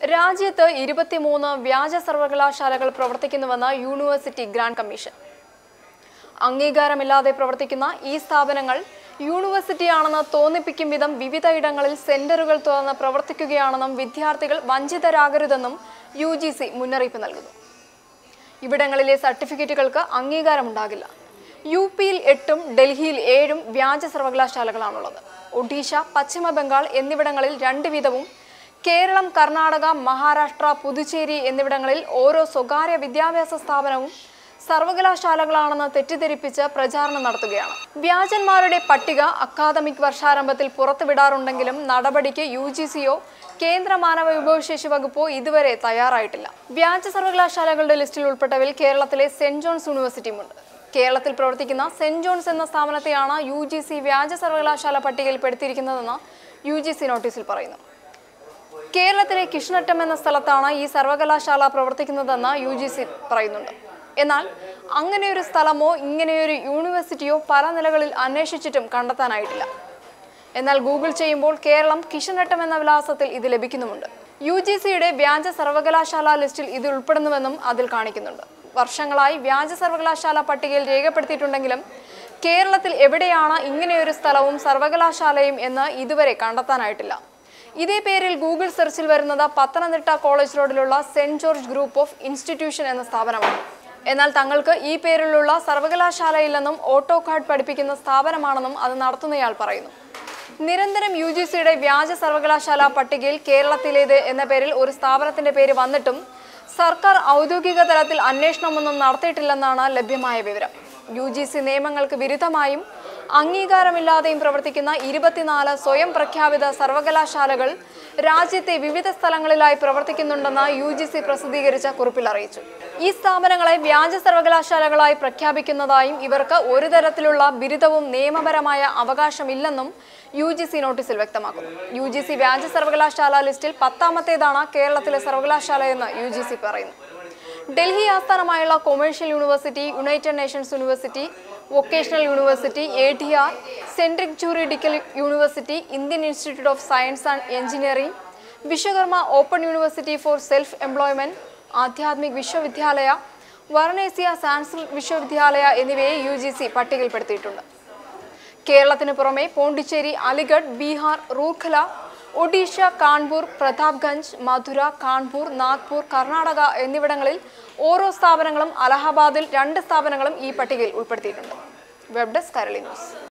രാജ്യത്ത് ഇരുപത്തിമൂന്ന് വ്യാജ സർവകലാശാലകൾ പ്രവർത്തിക്കുന്നുവെന്ന് യൂണിവേഴ്സിറ്റി ഗ്രാന്റ് കമ്മീഷൻ അംഗീകാരമില്ലാതെ പ്രവർത്തിക്കുന്ന ഈ സ്ഥാപനങ്ങൾ യൂണിവേഴ്സിറ്റിയാണെന്ന് തോന്നിപ്പിക്കും വിധം വിവിധ ഇടങ്ങളിൽ സെന്ററുകൾ തുറന്ന് പ്രവർത്തിക്കുകയാണെന്നും വിദ്യാർത്ഥികൾ വഞ്ചിതരാകരുതെന്നും യു ജി സി മുന്നറിയിപ്പ് നൽകുന്നു ഇവിടങ്ങളിലെ സർട്ടിഫിക്കറ്റുകൾക്ക് അംഗീകാരമുണ്ടാകില്ല യു പിയിൽ എട്ടും ഡൽഹിയിൽ ഏഴും വ്യാജ സർവകലാശാലകളാണുള്ളത് ഒഡീഷ പശ്ചിമ ബംഗാൾ എന്നിവിടങ്ങളിൽ രണ്ട് വീതവും കേരളം കർണാടക മഹാരാഷ്ട്ര പുതുച്ചേരി എന്നിവിടങ്ങളിൽ ഓരോ സ്വകാര്യ വിദ്യാഭ്യാസ സ്ഥാപനവും സർവകലാശാലകളാണെന്ന് തെറ്റിദ്ധരിപ്പിച്ച് പ്രചാരണം നടത്തുകയാണ് വ്യാജന്മാരുടെ പട്ടിക അക്കാദമിക് വർഷാരംഭത്തിൽ പുറത്തുവിടാറുണ്ടെങ്കിലും നടപടിക്ക് യു ജി സിയോ കേന്ദ്ര മാനവ വിഭവശേഷി വകുപ്പോ ഇതുവരെ തയ്യാറായിട്ടില്ല വ്യാജ സർവകലാശാലകളുടെ ലിസ്റ്റിൽ ഉൾപ്പെട്ടവരിൽ കേരളത്തിലെ സെന്റ് ജോൺസ് യൂണിവേഴ്സിറ്റിയുമുണ്ട് കേരളത്തിൽ പ്രവർത്തിക്കുന്ന സെന്റ് ജോൺസ് എന്ന സ്ഥാപനത്തെയാണ് യു ജി സി വ്യാജ സർവകലാശാല പട്ടികയിൽ പെടുത്തിയിരിക്കുന്നതെന്ന് യു ജി സി നോട്ടീസിൽ പറയുന്നു കേരളത്തിലെ കിഷ്ണട്ടം എന്ന സ്ഥലത്താണ് ഈ സർവകലാശാല പ്രവർത്തിക്കുന്നതെന്ന് യു ജി സി പറയുന്നുണ്ട് എന്നാൽ അങ്ങനെയൊരു സ്ഥലമോ ഇങ്ങനെയൊരു യൂണിവേഴ്സിറ്റിയോ പല നിലകളിൽ അന്വേഷിച്ചിട്ടും കണ്ടെത്താനായിട്ടില്ല എന്നാൽ ഗൂഗിൾ ചെയ്യുമ്പോൾ കേരളം കിഷനട്ടം എന്ന വിലാസത്തിൽ ഇത് ലഭിക്കുന്നുമുണ്ട് യു ജി സിയുടെ വ്യാജ സർവകലാശാല ലിസ്റ്റിൽ ഇത് ഉൾപ്പെടുന്നുവെന്നും അതിൽ കാണിക്കുന്നുണ്ട് വർഷങ്ങളായി വ്യാജ സർവകലാശാല പട്ടികയിൽ രേഖപ്പെടുത്തിയിട്ടുണ്ടെങ്കിലും കേരളത്തിൽ എവിടെയാണ് ഇങ്ങനെയൊരു സ്ഥലവും സർവകലാശാലയും എന്ന് ഇതുവരെ കണ്ടെത്താനായിട്ടില്ല ഇതേ പേരിൽ ഗൂഗിൾ സെർച്ചിൽ വരുന്നത് പത്തനംതിട്ട കോളേജ് റോഡിലുള്ള saint George group of institution എന്ന സ്ഥാപനമാണ് എന്നാൽ തങ്ങൾക്ക് ഈ പേരിലുള്ള സർവകലാശാലയില്ലെന്നും ഓട്ടോ കാർഡ് പഠിപ്പിക്കുന്ന സ്ഥാപനമാണെന്നും അത് നടത്തുന്നയാൾ പറയുന്നു നിരന്തരം യു ജി സിയുടെ വ്യാജ സർവകലാശാല പട്ടികയിൽ കേരളത്തിലേത് എന്ന പേരിൽ ഒരു സ്ഥാപനത്തിന്റെ പേര് വന്നിട്ടും സർക്കാർ ഔദ്യോഗിക തലത്തിൽ അന്വേഷണമൊന്നും നടത്തിയിട്ടില്ലെന്നാണ് ലഭ്യമായ വിവരം യു ജി സി നിയമങ്ങൾക്ക് വിരുദ്ധമായും അംഗീകാരമില്ലാതെയും പ്രവർത്തിക്കുന്ന ഇരുപത്തിനാല് സ്വയം പ്രഖ്യാപിത സർവകലാശാലകൾ രാജ്യത്തെ വിവിധ സ്ഥലങ്ങളിലായി പ്രവർത്തിക്കുന്നുണ്ടെന്ന് യു ജി സി പ്രസിദ്ധീകരിച്ച കുറിപ്പിൽ അറിയിച്ചു ഈ സ്ഥാപനങ്ങളെ വ്യാജ സർവകലാശാലകളായി പ്രഖ്യാപിക്കുന്നതായും ഇവർക്ക് ഒരു തരത്തിലുള്ള ബിരുദവും നിയമപരമായ അവകാശമില്ലെന്നും യു ജി സി നോട്ടീസിൽ വ്യക്തമാക്കുന്നു യു ജി സി വ്യാജ സർവകലാശാല ലിസ്റ്റിൽ പത്താമത്തേതാണ് കേരളത്തിലെ സർവകലാശാലയെന്ന് യു ജി സി പറയുന്നു ഡൽഹി ആസ്ഥാനമായുള്ള commercial university united nations university vocational university A T R centric juridical university Indian institute of science and engineering Vishwakarma open university for self employment Adhyatmik Vishwavidyalaya Varanaseya Sanskrit Vishwavidyalaya എന്നിവയെ U G C പട്ടികയിൽപ്പെടുത്തിയിട്ടുണ്ട് കേരളത്തിന് പുറമെ പോണ്ടിച്ചേരി അലിഗഡ് ബീഹാർ റൂർഖല ഒഡീഷ കാൺപൂർ പ്രതാപ്ഗഞ്ച് മധുര കാൺപൂർ നാഗ്പൂർ കർണാടക എന്നിവിടങ്ങളിൽ ഓരോ സ്ഥാപനങ്ങളും അലഹബാദിൽ രണ്ട് സ്ഥാപനങ്ങളും ഈ പട്ടികയിൽ ഉൾപ്പെടുത്തിയിട്ടുണ്ട് വെബ് ഡെസ്ക് കരളി ന്യൂസ്